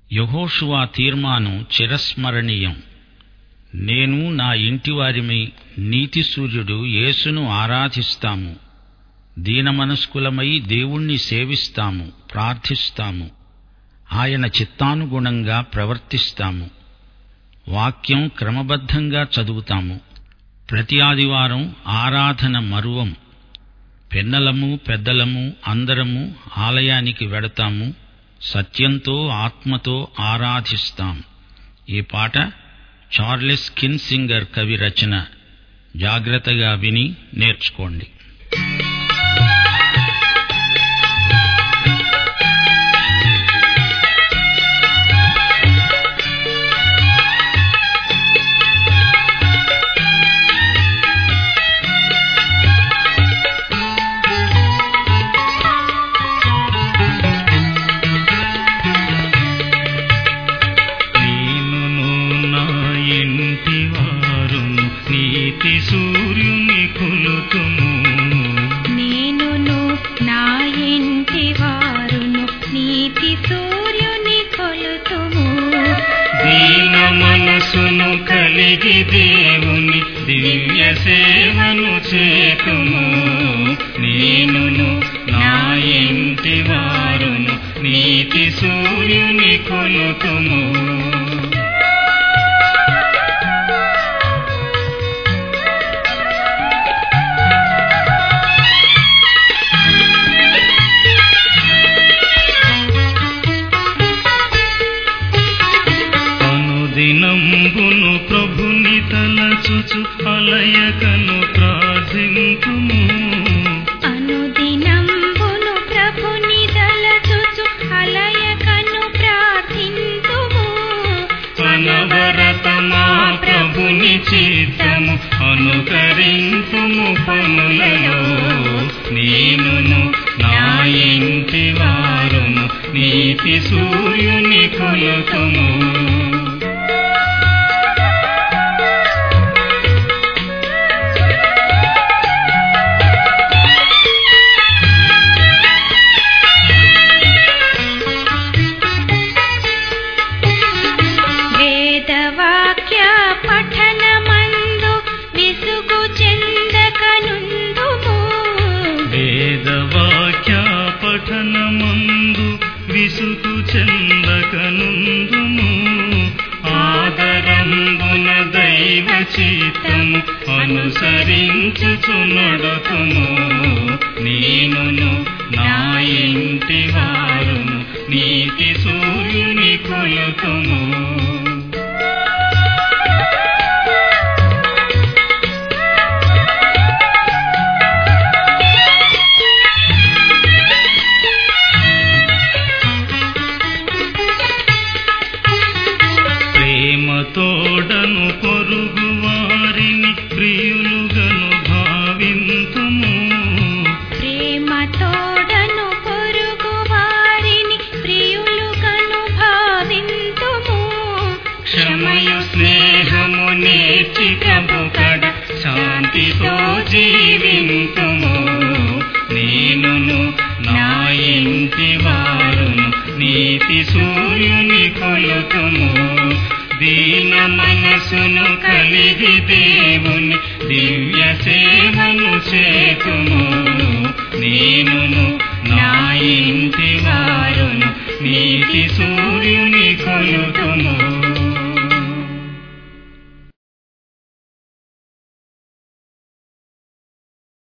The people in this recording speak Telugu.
యెహోషువ తీర్మానం చిరస్మరణీయం నేను నా ఇంటివారిమై నీతి సూర్యుడు యేసును ఆరాధిస్తాము దీనమనస్కులమై దేవుణ్ణి సేవిస్తాము ప్రార్థిస్తాము ఆయన చిత్తానుగుణంగా ప్రవర్తిస్తాము వాక్యం క్రమబద్ధంగా చదువుతాము ప్రతి ఆదివారం ఆరాధన మరువం పిన్నలము పెద్దలము అందరము ఆలయానికి వెడతాము సత్యంతో ఆత్మతో ఆరాధిస్తాం ఈ పాట చార్లెస్ కిన్సింగర్ కవి రచన జాగ్రత్తగా విని నేర్చుకోండి నేనును నా ఇంటి వారును నీతి సూర్యుని కొలుతుము నేనును నా ఇంటి వారును నీతి సూర్యుని కొలుతుము దీన మనసును కలిగి దేవుని దివ్య సేవను చేతుము నేనును నా ఇంటి వారును నీతి సూర్యుని కొలుతుము అనుదినంబును ప్రభుని తలచుచు అలయకను ప్రార్థింతుము అనుదినంబును ప్రభుని దలచుచు అలయకను ప్రార్థింతుము అనవరతమా ప్రభుని చిత్తము అనుకరింతుము పనులలో నేనును నా ఇంటి వారును నీతి సూర్యుని కొలుతుము వేదవాక్య పఠనమందు విసుగు చెందకనుందుము వేదవాక్య పఠనమందు విసుగు చెందకనుందుము ఆదరంబున దైవ చిత్తము అనుసరించుచు నడుతుము నేనును నా ఇంటి వారును నీతి సూర్యుని కొలుతుము ప్రేమతోడను పొరుగు వారిని ప్రియులుగను భావింతుము ప్రేమతోడను పొరుగు వారిని ప్రియులుగను భావింతుము క్షమయు స్నేహము నేర్చి కడ శాంతితో జీవింతుము నేనును నా ఇంటి వారును నీతి సూర్యుని కొలుతుము దీన మనసును కలిగి దేవుని దివ్య సేవను చేతుము నేనును నా ఇంటి వారును నీతి సూర్యుని కొలుతుము